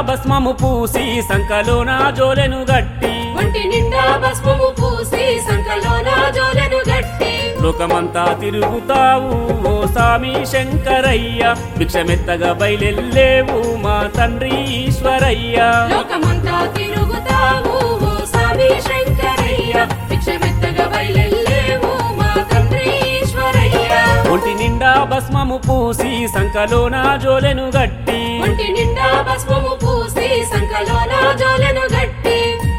భస్మము పూసి సంకలోన జోలెను గట్టి ఒంటి నిండా భస్మము పూసి సంకలోన జోలెను గట్టి లోకమంతా తిరుగుతావు ఓ సామి శంకరయ్య భిక్షమెత్తగా బయలెల్లేవు మా తండ్రి ఈశ్వరయ్య లోకమంతా తిరుగుతావు ఓ స్వామి శంకరయ్య భిక్షమెత్తగా బయలెల్లేవు మా తండ్రి ఈశ్వరయ్య ఒంటి నిండా భస్మము పూసి సంకలోన జోలెను గట్టి ఒంటి నిండా భస్మము పూసి సంకలోన జోలెను గట్టి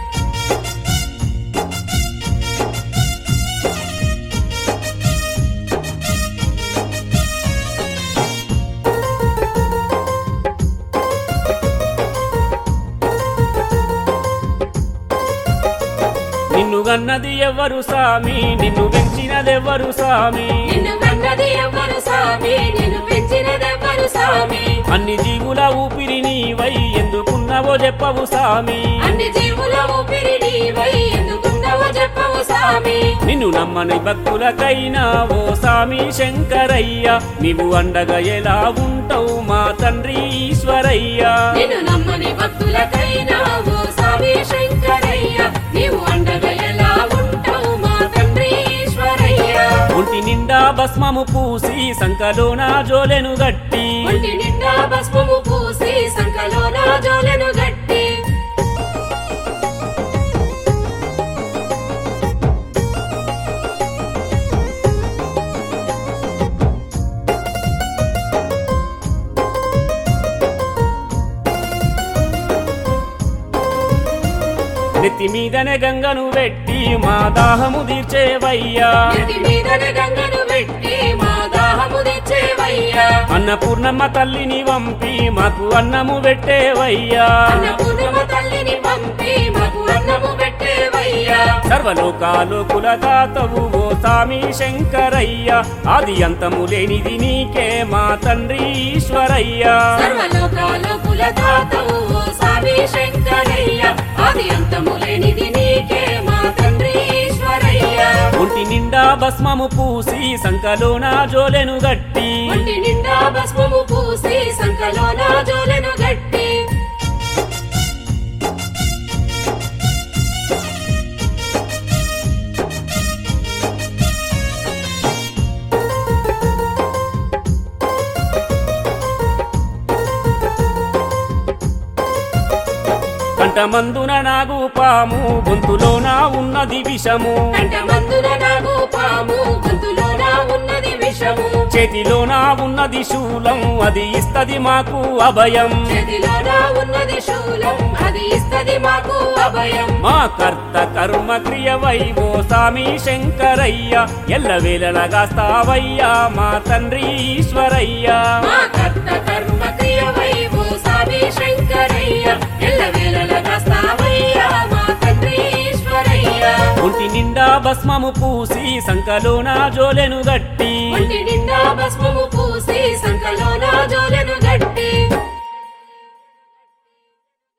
నిన్ను గన్నది ఎవ్వరు సామి నిన్ను పెంచినదెవ్వరు సామి నిన్ను కన్నది ఎవ్వరు స్వామి నిన్ను పెంచినదెవ్వరు స్వామి అన్ని జీవుల ఊపిరి నీవై ఎందుకున్నావో చెప్పవు సామి అన్ని జీవుల ఊపిరి నీవై ఎందుకున్నావో చెప్పవు స్వామి నిన్ను నమ్మని భక్తులకైనా ఓ సామి శంకరయ్య నీవు అండగా ఎలా ఉంటావు మా తండ్రి ఈశ్వరయ్య నిన్ను నమ్మని భక్తులకైనా ఓ స్వామి శంకరయ్య నీవు అండగా ఎలా ఉంటావు మా తండ్రి ఈశ్వరయ్య ఒంటి నిండా భస్మము పూసి సంకలోన జోలెను గట్టి ఒంటి నిండా భస్మము పూసి సంకలోన జోలెను గట్టి నెత్తి మీదనే గంగను పెట్టి మా దాహము తీర్చేవయ్యా నెత్తి మీదన గంగను పెట్టి మా దాహము తెచ్చేవయ్యా అన్నపూర్ణమ్మ తల్లిని వంపి మాకు అన్నము పెట్టేవయ్యా అన్నపూర్ణమ తల్లిని పంపి మాకు అన్నము పెట్టేవయ్యా సర్వలోకాలు కులదాతవు ఓ సామి శంకరయ్య ఆది అంతము లేనిది నీకే మా తండ్రి ఈశ్వరయ్య సర్వలోకాల కులదాతవు ఓ స్వామి శంకరయ్య ఆది అంతము లేనిది నీకే మా తండ్రి ఈశ్వరయ్య ఒంటి నిండా భస్మము పూసి సంకలోన జోలెను గట్టి ఒంటి నిండా భస్మము పూసి సంకలోన జోలెను గట్టి కంటమందున నాగు పాము గొంతులోన ఉన్నది విషము కంఠమందున నాగు పాము గొంతులోన ఉన్నది విషము చేతిలోన ఉన్నది శూలం అది ఇస్తది మాకు అభయం చేతిలోన ఉన్నది శూలం అది ఇస్తది మాకు అభయం మా కర్త కర్మ క్రియవై ఓ సామి శంకరయ్య ఎల్లవేళలగాస్తావయ్యా మా తండ్రి ఈశ్వరయ్య మా కర్త కర్మ క్రియవై ఓ స్వామి శంకరయ్య ఎల్లవేళలా స్థావయ్యా మా తండ్రి ఈశ్వరయ్య ఒంటి నిండా భస్మము పూసి సంకలోన జోలెను గట్టి ఒంటి నిండా భస్మము పూసి సంకలోన జోలెను